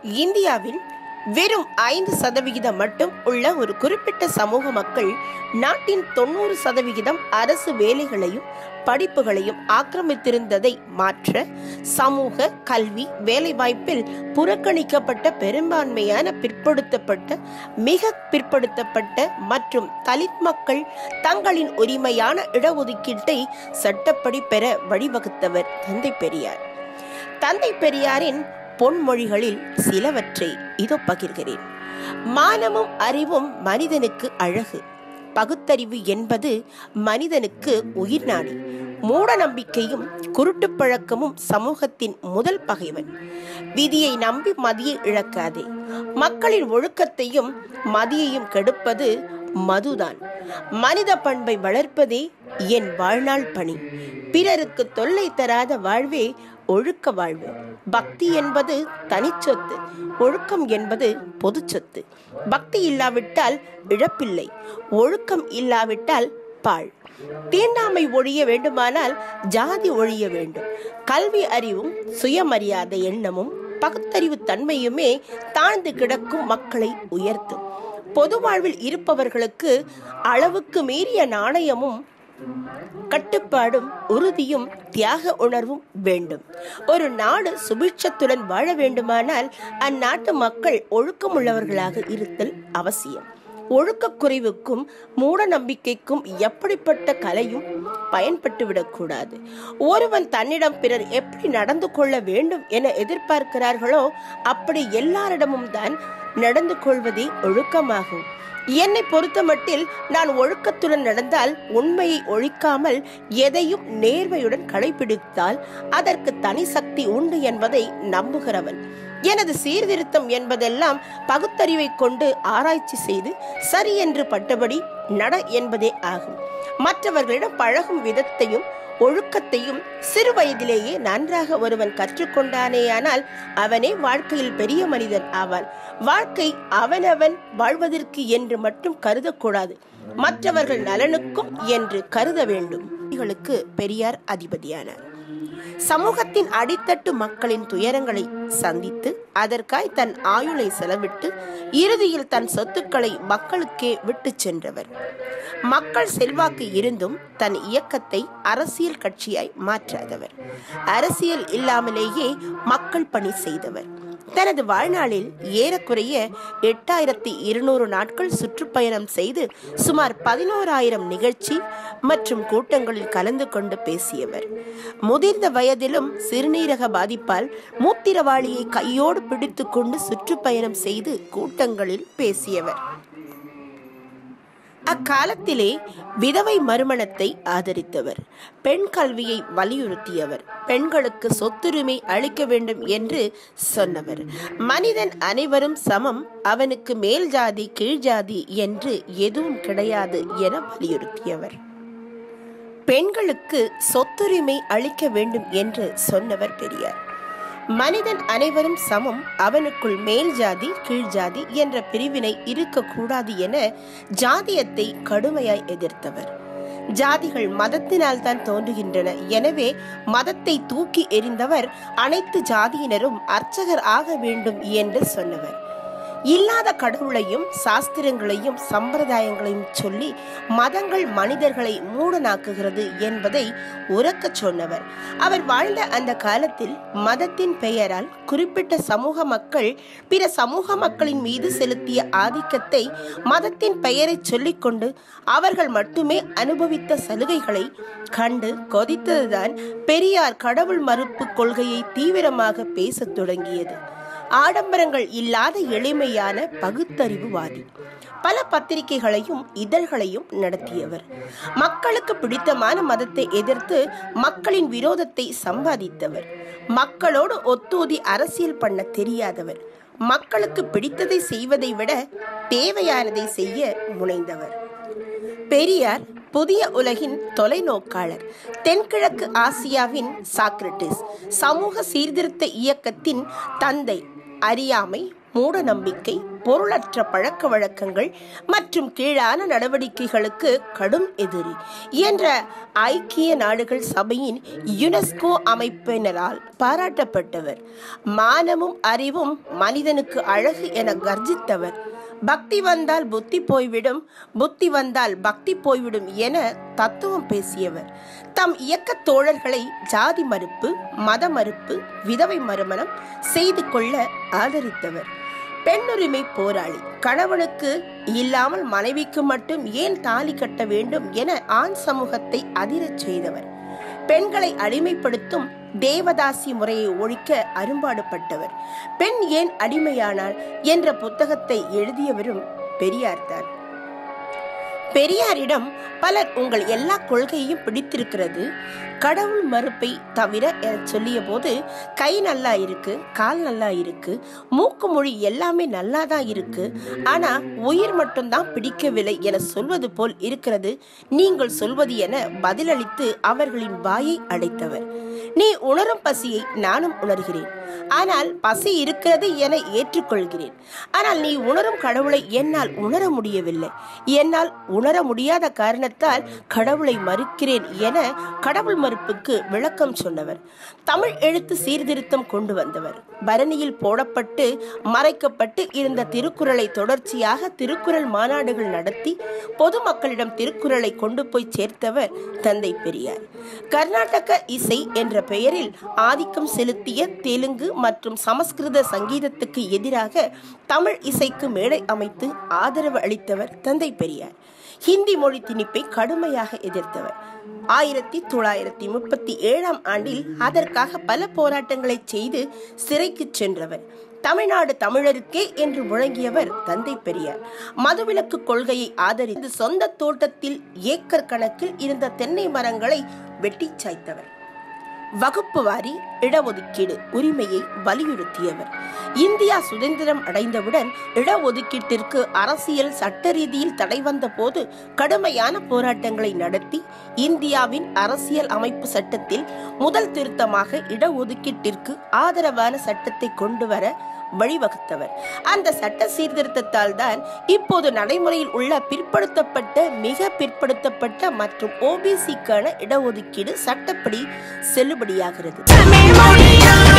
இந்தியாவில் வெறும் ஐந்து சதவிகிதம் மட்டும் உள்ள ஒரு குறிப்பிட்ட சமூக மக்கள் நாட்டின் தொண்ணூறு சதவிகிதம் அரசு வேலைகளையும் படிப்புகளையும் ஆக்கிரமித்திருந்ததை மாற்ற சமூக கல்வி வேலைவாய்ப்பில் புறக்கணிக்கப்பட்ட பெரும்பான்மையான பிற்படுத்தப்பட்ட மிக பிற்படுத்தப்பட்ட மற்றும் தலித் மக்கள் தங்களின் உரிமையான இடஒதுக்கீட்டை சட்டப்படி பெற வழிவகுத்தவர் தந்தை பெரியார் தந்தை பெரியாரின் பொன்மொழிகளில் சிலவற்றை இதோ பகிர்கிறேன் மானமும் அறிவும் மனிதனுக்கு அழகு பகுத்தறிவு என்பது மனிதனுக்கு உயிர்நாடி மூட நம்பிக்கையும் குருட்டு பழக்கமும் சமூகத்தின் முதல் பகைவன் விதியை நம்பி மதியை இழக்காதே மக்களின் ஒழுக்கத்தையும் மதியையும் கெடுப்பது மதுதான் மனித பண்பை வளர்ப்பதே என் வாழ்நாள் பணி பிறருக்கு தொல்லை தராத வாழ்வே ஒழுக்க வாழ்வு பக்தி என்பது தனிச்சொத்து ஒழுக்கம் என்பது பொது சொத்து பக்தி இல்லாவிட்டால் இழப்பில்லை ஒழுக்கம் இல்லாவிட்டால் பாழ் தீண்டாமை ஒழிய வேண்டுமானால் ஜாதி ஒழிய வேண்டும் கல்வி அறிவும் சுயமரியாதை எண்ணமும் பகுத்தறிவு தன்மையுமே தாழ்ந்து கிடக்கும் மக்களை உயர்த்தும் பொது வாழ்வில் இருப்பவர்களுக்கு அளவுக்கு மீறிய நாணயமும் கட்டுப்பாடும் உறுதியும் தியாக உணர்வும் வேண்டும் ஒரு நாடு சுபிட்சத்துடன் வாழ வேண்டுமானால் அந்நாட்டு மக்கள் ஒழுக்கமுள்ளவர்களாக இருத்தல் அவசியம் ஒழுக்கக் குறைவுக்கும் மூட நம்பிக்கைக்கும் எப்படிப்பட்ட கலையும் பயன்பட்டு விடக்கூடாது ஒருவன் தன்னிடம் பிறர் எப்படி நடந்து கொள்ள வேண்டும் என எதிர்பார்க்கிறார்களோ அப்படி எல்லாரிடமும் தான் நடந்து கொள்வதே ஒழுக்கமாகும் என்னை பொறுத்தமட்டில் நான் ஒழுக்கத்துடன் நடந்தால் உண்மையை ஒழிக்காமல் எதையும் நேர்மையுடன் கடைபிடித்தால் அதற்கு தனி சக்தி உண்டு என்பதை நம்புகிறவன் எனது சீர்திருத்தம் என்பதெல்லாம் பகுத்தறிவை கொண்டு ஆராய்ச்சி செய்து சரி என்று பட்டபடி நட என்பதே ஆகும் மற்றவர்களிடம் பழகும் விதத்தையும் ஒழுக்கத்தையும் சிறு வயதிலேயே நன்றாக ஒருவன் கற்றுக்கொண்டானேயானால் அவனே வாழ்க்கையில் பெரிய மனிதன் ஆவான் வாழ்க்கை அவனவன் வாழ்வதற்கு என்று மட்டும் கருதக்கூடாது மற்றவர்கள் நலனுக்கும் என்று கருத வேண்டும் இவர்களுக்கு பெரியார் அதிபதியானார் சமூகத்தின் அடித்தட்டு மக்களின் துயரங்களை சந்தித்து அதற்காய் தன் ஆயுளை செலவிட்டு இறுதியில் தன் சொத்துக்களை மக்களுக்கே விட்டு சென்றவர் மக்கள் செல்வாக்கு இருந்தும் தன் இயக்கத்தை அரசியல் கட்சியாய் மாற்றாதவர் அரசியல் இல்லாமலேயே மக்கள் பணி செய்தவர் தனது வாழ்நாளில் ஏறக்குறைய எட்டாயிரத்தி இருநூறு நாட்கள் சுற்றுப்பயணம் செய்து சுமார் பதினோராயிரம் நிகழ்ச்சி மற்றும் கூட்டங்களில் கலந்து கொண்டு பேசியவர் முதிர்ந்த வயதிலும் சிறுநீரக பாதிப்பால் மூத்திரவாளியை கையோடு பிடித்துக்கொண்டு சுற்றுப்பயணம் செய்து கூட்டங்களில் பேசியவர் அக்காலத்திலே விதவை மறுமணத்தை ஆதரித்தவர் பெண் கல்வியை வலியுறுத்தியவர் பெண்களுக்கு சொத்துரிமை அளிக்க வேண்டும் என்று சொன்னவர் மனிதன் அனைவரும் சமம் அவனுக்கு மேல் ஜாதி கீழ் ஜாதி என்று எதுவும் கிடையாது என வலியுறுத்தியவர் பெண்களுக்கு சொத்துரிமை அளிக்க வேண்டும் என்று சொன்னவர் பெரியார் மனிதன் அனைவரும் சமம் அவனுக்குள் மேல் ஜாதி கீழ் ஜாதி என்ற பிரிவினை இருக்கக்கூடாது என ஜாதியத்தை கடுமையாய் எதிர்த்தவர் ஜாதிகள் மதத்தினால் தான் தோன்றுகின்றன எனவே மதத்தை தூக்கி எறிந்தவர் அனைத்து ஜாதியினரும் அர்ச்சகர் ஆக வேண்டும் என்று சொன்னவர் இல்லாத கடவுளையும் சாஸ்திரங்களையும் சம்பிரதாயங்களையும் சொல்லி மதங்கள் மனிதர்களை மூடனாக்குகிறது என்பதை உறக்கச் சொன்னவர் அவர் வாழ்ந்த அந்த காலத்தில் மதத்தின் பெயரால் குறிப்பிட்ட சமூக மக்கள் பிற சமூக மக்களின் மீது செலுத்திய ஆதிக்கத்தை மதத்தின் பெயரை சொல்லிக்கொண்டு அவர்கள் மட்டுமே அனுபவித்த சலுகைகளை கண்டு கொதித்ததுதான் பெரியார் கடவுள் மறுப்பு கொள்கையை தீவிரமாக பேசத் தொடங்கியது ஆடம்பரங்கள் இல்லாத எளிமையான பகுத்தறிவுவாதி பல பத்திரிகைகளையும் இதழ்களையும் நடத்தியவர் மக்களுக்கு பிடித்தமான மதத்தை எதிர்த்து மக்களின் விரோதத்தை சம்பாதித்தவர் மக்களோடு ஒத்தூதி அரசியல் பண்ண தெரியாதவர் மக்களுக்கு பிடித்ததை செய்வதை விட தேவையானதை செய்ய முனைந்தவர் பெரியார் புதிய உலகின் தொலைநோக்காளர் தென்கிழக்கு ஆசியாவின் சாக்ரட்டிஸ் சமூக சீர்திருத்த இயக்கத்தின் தந்தை அறியாமை மூட நம்பிக்கை பொருளற்ற பழக்க வழக்கங்கள் மற்றும் கீழான நடவடிக்கைகளுக்கு கடும் எதிரி என்ற ஐக்கிய நாடுகள் சபையின் யுனெஸ்கோ அமைப்பினரால் பாராட்டப்பட்டவர் மானமும் அறிவும் மனிதனுக்கு அழகு என கர்ஜித்தவர் பக்தி வந்தால் புத்தி போய்விடும் புத்தி வந்தால் பக்தி போய்விடும் என தத்துவம் பேசியவர் தம் இயக்கத் தோழர்களை ஜாதி மறுப்பு மத மறுப்பு விதவை மறுமணம் செய்து கொள்ள ஆதரித்தவர் பெண்ணுரிமை போராளி கணவனுக்கு இல்லாமல் மனைவிக்கு மட்டும் ஏன் தாலி கட்ட வேண்டும் என ஆண் சமூகத்தை அதிரச் செய்தவர் பெண்களை அடிமைப்படுத்தும் தேவதாசி முறையை ஒழிக்க அரும்பாடுபட்டவர் பெண் ஏன் அடிமையானாள் என்ற புத்தகத்தை எழுதியவரும் பெரியார்தான் பெரியாரிடம் பலர் உங்கள் எல்லா கொள்கையையும் பிடித்திருக்கிறது கடவுள் மறுப்பை தவிர என சொல்லிய போது கை நல்லா இருக்கு கால் நல்லா இருக்கு மூக்கு மொழி எல்லாமே நல்லா தான் இருக்கு ஆனா உயிர் மட்டும்தான் பிடிக்கவில்லை என சொல்வது போல் இருக்கிறது நீங்கள் சொல்வது என பதிலளித்து அவர்களின் வாயை அடைத்தவர் நீ உணரும் பசியை நானும் உணர்கிறேன் ஆனால் பசி இருக்கிறது என ஏற்றுக்கொள்கிறேன் ஆனால் நீ உணரும் கடவுளை என்னால் உணர முடியவில்லை என்னால் உணர முடியாத காரணத்தால் கடவுளை மறுக்கிறேன் என கடவுள் மறுப்புக்கு விளக்கம் சொன்னவர் தமிழ் எழுத்து சீர்திருத்தம் கொண்டு வந்தவர் பரணியில் போடப்பட்டு மறைக்கப்பட்டு இருந்த திருக்குறளை தொடர்ச்சியாக திருக்குறள் மாநாடுகள் நடத்தி பொதுமக்களிடம் திருக்குறளை கொண்டு போய் சேர்த்தவர் தந்தை பெரியார் கர்நாடக இசை என்ற பெயரில் ஆதிக்கம் செலுத்திய தெலுங்கு மற்றும் சமஸ்கிருத சங்கீதத்துக்கு எதிராக தமிழ் இசைக்கு மேடை அமைத்து ஆதரவு அளித்தவர் தந்தை பெரியார் ஹிந்தி மொழி திணிப்பை கடுமையாக எதிர்த்தவர் ஆயிரத்தி தொள்ளாயிரத்தி முப்பத்தி ஏழாம் ஆண்டில் அதற்காக பல போராட்டங்களை செய்து சிறைக்கு சென்றவர் தமிழ்நாடு தமிழருக்கே என்று முழங்கியவர் தந்தை பெரியார் மதுவிலக்கு கொள்கையை ஆதரித்து சொந்த தோட்டத்தில் ஏக்கர் கணக்கில் இருந்த தென்னை மரங்களை வெட்டி சாய்த்தவர் வகுப்பு வாரி இடஒதுக்கீடு உரிமையை வலியுறுத்தியவர் இந்தியா சுதந்திரம் அடைந்தவுடன் இடஒதுக்கீட்டிற்கு அரசியல் சட்ட ரீதியில் தடை வந்த போது கடுமையான போராட்டங்களை நடத்தி இந்தியாவின் அரசியல் அமைப்பு சட்டத்தில் முதல் திருத்தமாக இடஒதுக்கீட்டிற்கு ஆதரவான சட்டத்தை கொண்டு வர வழிவகுத்தவர் அந்த சட்ட சீர்திருத்தத்தால் தான் இப்போது நடைமுறையில் உள்ள பிற்படுத்தப்பட்ட மிக பிற்படுத்தப்பட்ட மற்றும் ஓபிசிக்கான இடஒதுக்கீடு சட்டப்படி செல்லுபடியாகிறது தமிழ் மொழியா